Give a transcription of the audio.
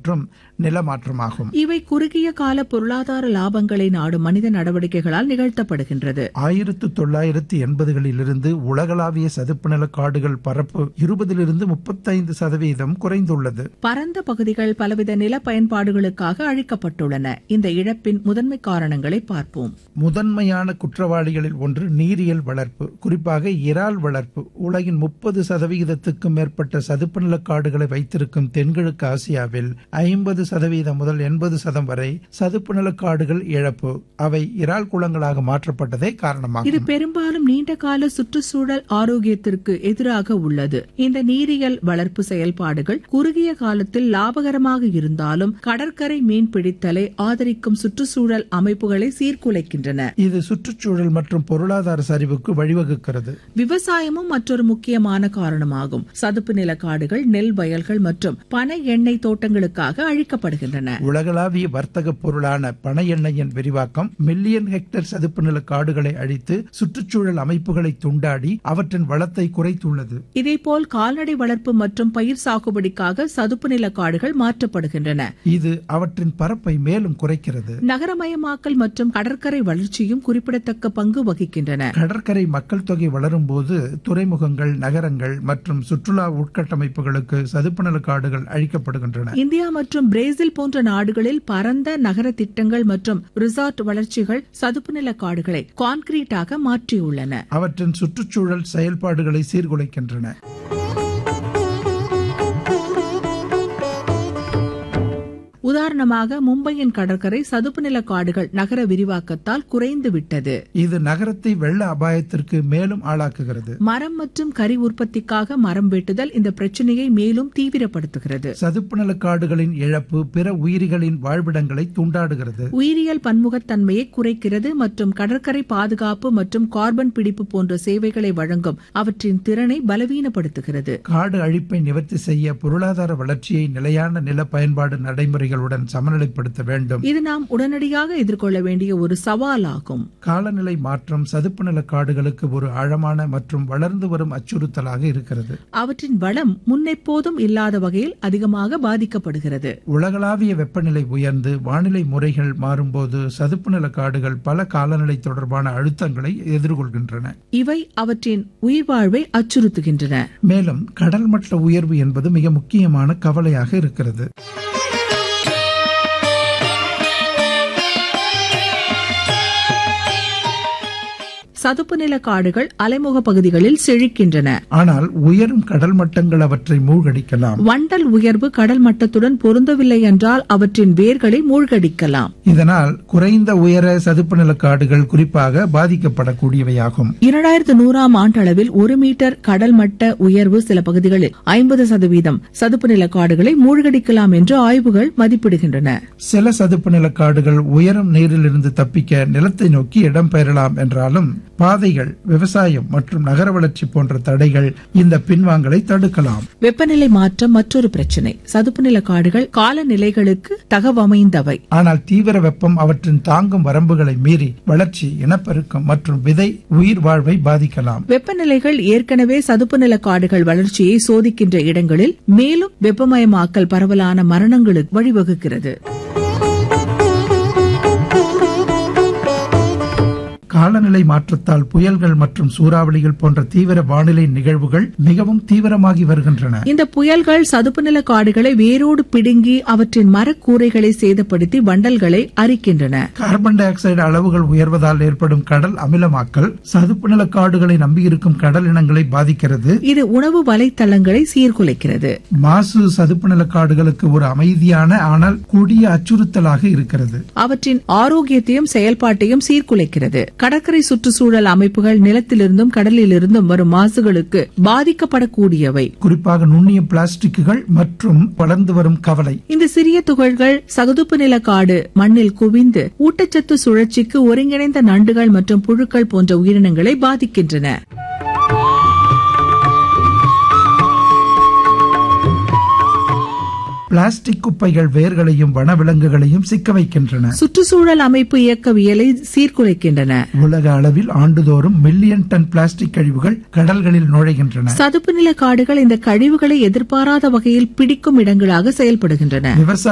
மற்றும் நிலமாற்றமாகும் இவை குறுகிய கால பொருளாதார லாபங்களை நாடும் மனித நடவடிக்கைகளால் நிகழ்த்தப்படுகின்றது ஆயிரத்து தொள்ளாயிரத்து எண்பதுகளிலிருந்து உலகளாவிய சதுப்பு நில காடுகள் பரப்பு இருபதிலிருந்து முப்பத்தைந்து சதவீதம் குறைந்துள்ளது பரந்த பகுதிகள் பலவித நில பயன்பாடுகளுக்காக அழிக்கப்பட்டுள்ளன இந்த இழப்பின் முதன்மை காரணங்களை பார்ப்போம் முதன்மையான குற்றவாளிகளில் ஒன்று நீரியல் வளர்ப்பு குறிப்பாக இறால் வளர்ப்பு உலகின் முப்பது சதவிகிதத்துக்கும் மேற்பட்ட சதுப்பு நில காடுகளை வைத்திருக்கும் தென்கிழக்கு ஆசியாவில் ஐம்பது சதவீதம் முதல் எண்பது சதம் வரை சதுப்பு நில காடுகள் இழப்பு அவை இறால் குளங்களாக மாற்றப்பட்டதே இது காரணமாகும் பெரும்பாலும் நீண்ட கால சுற்றுச்சூழல் ஆரோக்கியத்திற்கு எதிராக உள்ளது இந்த நீரியல் வளர்ப்பு செயல்பாடுகள் குறுகிய காலத்தில் லாபகரமாக இருந்தாலும் கடற்கரை மீன் பிடித்தலை ஆதரிக்கும் சுற்றுச்சூழல் அமைப்புகளை சீர்குலைக்கின்றன இது சுற்றுச்சூழல் மற்றும் பொருளாதார சரிவுக்கு வழிவகுக்கிறது விவசாயமும் மற்றொரு முக்கியமான காரணமாகும் சதுப்பு நில காடுகள் நெல் வயல்கள் மற்றும் பனை எண்ணெய் தோட்டங்களுக்காக அழிக்கப்படுகின்றன உலகளாவிய வர்த்தக பொருளான பனை எண்ணெயின் விரிவாக்கம் மில்லியன் ஹெக்டேர் சதுப்பு நில காடுகளை அழித்து சுற்றுச்சூழல் அமைப்புகளை துண்டாடி அவற்றின் வளத்தை குறைத்துள்ளது இதேபோல் கால்நடை வளர்ப்பு மற்றும் பயிர் சாகுபடிக்காக சதுப்பு நில காடுகள் மாற்றப்படுகின்றன இது அவற்றின் பரப்பை மேலும் குறைக்கிறது நகரமயமாக்கல் மற்றும் கடற்கரை வளர்ச்சியும் குறிப்பிடத்தக்க பங்கு வகிக்கின்றன கடற்கரை மக்கள் தொகை வளரும் போது துறைமுகங்கள் நகரங்கள் மற்றும் சுற்றுலா உட்கட்டமைப்புகளுக்கு சதுப்பு நில காடுகள் அழிக்கப்படுகின்றன இந்தியா மற்றும் பிரேசில் போன்ற நாடுகளில் பரந்த நகர திட்டங்கள் மற்றும் ரிசார்ட் வளர்ச்சிகள் சதுப்பு நில காடுகளை கான்கிரீட்டாக மாற்றியுள்ளன அவற்றின் சுற்றுச்சூழல் செயல்பாடுகளை சீர்குலைக்கின்றன உதாரணமாக மும்பையின் கடற்கரை சதுப்பு நில காடுகள் நகர விரிவாக்கத்தால் குறைந்து விட்டது இது நகரத்தை வெள்ள அபாயத்திற்கு மேலும் ஆளாக்குகிறது மரம் மற்றும் கறி உற்பத்திக்காக மரம் வெட்டுதல் இந்த பிரச்சனையை மேலும் தீவிரப்படுத்துகிறது சதுப்பு நில காடுகளின் இழப்பு பிற உயிரிகளின் வாழ்விடங்களை துண்டாடுகிறது உயிரியல் பன்முகத்தன்மையை குறைக்கிறது மற்றும் கடற்கரை பாதுகாப்பு மற்றும் கார்பன் பிடிப்பு போன்ற சேவைகளை வழங்கும் அவற்றின் திறனை பலவீனப்படுத்துகிறது காடு அழிப்பை நிவர்த்தி செய்ய பொருளாதார வளர்ச்சியை நிலையான நில பயன்பாடு நடைமுறைகளுடன் சமநிலைப்படுத்த வேண்டும் இது நாம் உடனடியாக எதிர்கொள்ள வேண்டிய ஒரு சவாலாகும் காலநிலை மாற்றம் சதுப்பு நில காடுகளுக்கு ஒரு ஆழமான மற்றும் வளர்ந்து வரும் அச்சுறுத்தலாக இருக்கிறது அவற்றின் வளம் முன்னெப்போதும் இல்லாத வகையில் அதிகமாக பாதிக்கப்படுகிறது உலகளாவிய வெப்பநிலை உயர்ந்து வானிலை முறைகள் மாறும்போது சதுப்பு நில காடுகள் பல காலநிலை தொடர்பான அழுத்தங்களை எதிர்கொள்கின்றன இவை அவற்றின் உயிர்வாழ்வை அச்சுறுத்துகின்றன மேலும் கடல் மட்ட உயர்வு என்பது மிக முக்கியமான கவலையாக இருக்கிறது சதுப்பு நில காடுகள் அலைமுக பகுதிகளில் செழிக்கின்றன ஆனால் உயரும் கடல் மட்டங்கள் அவற்றை மூழ்கடிக்கலாம் வண்டல் உயர்வு கடல் மட்டத்துடன் பொருந்தவில்லை என்றால் அவற்றின் வேர்களை மூழ்கடிக்கலாம் இதனால் குறைந்த உயர சதுப்பு நில காடுகள் குறிப்பாக பாதிக்கப்படக்கூடியவையாகும் இரண்டாயிரத்து நூறாம் ஆண்டளவில் ஒரு மீட்டர் கடல் மட்ட உயர்வு சில பகுதிகளில் ஐம்பது சதவீதம் சதுப்பு நில காடுகளை மூழ்கடிக்கலாம் என்று ஆய்வுகள் மதிப்பிடுகின்றன சில சதுப்பு நில காடுகள் உயரும் நீரிலிருந்து தப்பிக்க நிலத்தை நோக்கி இடம்பெயரலாம் என்றாலும் பாதைகள் விவசாயம் மற்றும் நகர வளர்ச்சி போன்ற தடைகள் இந்த பின்வாங்கலை தடுக்கலாம் வெப்பநிலை மாற்றம் மற்றொரு பிரச்சனை சதுப்பு நில காடுகள் காலநிலைகளுக்கு தகவமைந்தவை ஆனால் தீவிர வெப்பம் அவற்றின் தாங்கும் வரம்புகளை மீறி வளர்ச்சி இனப்பெருக்கம் மற்றும் விதை உயிர் வாழ்வை பாதிக்கலாம் வெப்பநிலைகள் ஏற்கனவே சதுப்பு நில காடுகள் வளர்ச்சியை சோதிக்கின்ற இடங்களில் மேலும் வெப்பமயமாக்கல் பரவலான மரணங்களுக்கு வழிவகுக்கிறது காலநிலை மாற்றத்தால் புயல்கள் மற்றும் சூறாவளிகள் போன்ற தீவிர வானிலை நிகழ்வுகள் மிகவும் தீவிரமாகி வருகின்றன இந்த புயல்கள் சதுப்பு நில காடுகளை வேரோடு பிடுங்கி அவற்றின் மரக்கூரைகளை சேதப்படுத்தி வண்டல்களை அரிக்கின்றன கார்பன் டை ஆக்சைடு அளவுகள் உயர்வதால் ஏற்படும் கடல் அமிலமாக்கல் சதுப்பு நில காடுகளை நம்பியிருக்கும் கடல் இனங்களை பாதிக்கிறது இது உணவு வலைத்தளங்களை சீர்குலைக்கிறது மாசு சதுப்பு நில காடுகளுக்கு ஒரு அமைதியான ஆனால் கொடிய அச்சுறுத்தலாக இருக்கிறது அவற்றின் ஆரோக்கியத்தையும் செயல்பாட்டையும் சீர்குலைக்கிறது கடற்கரை சுற்றுச்சூழல் அமைப்புகள் நிலத்திலிருந்தும் கடலிலிருந்தும் வரும் மாசுகளுக்கு பாதிக்கப்படக்கூடியவை குறிப்பாக நுண்ணிய பிளாஸ்டிக்குகள் மற்றும் வளர்ந்து வரும் கவலை இந்த சிறிய துகள்கள் சதுப்பு நில காடு மண்ணில் குவிந்து ஊட்டச்சத்து சுழற்சிக்கு ஒருங்கிணைந்த நண்டுகள் மற்றும் புழுக்கள் போன்ற உயிரினங்களை பாதிக்கின்றன பிளாஸ்டிக் குப்பைகள் வேர்களையும் வனவிலங்குகளையும் சிக்க வைக்கின்றன சுற்றுச்சூழல் அமைப்பு இயக்கவியலை சீர்குலைக்கின்றன உலக அளவில் ஆண்டுதோறும் மில்லியன் டன் பிளாஸ்டிக் கழிவுகள் கடல்களில் நுழைகின்றன சதுப்பு நில காடுகள் இந்த கழிவுகளை எதிர்பாராத வகையில் பிடிக்கும் இடங்களாக செயல்படுகின்றன விவசாய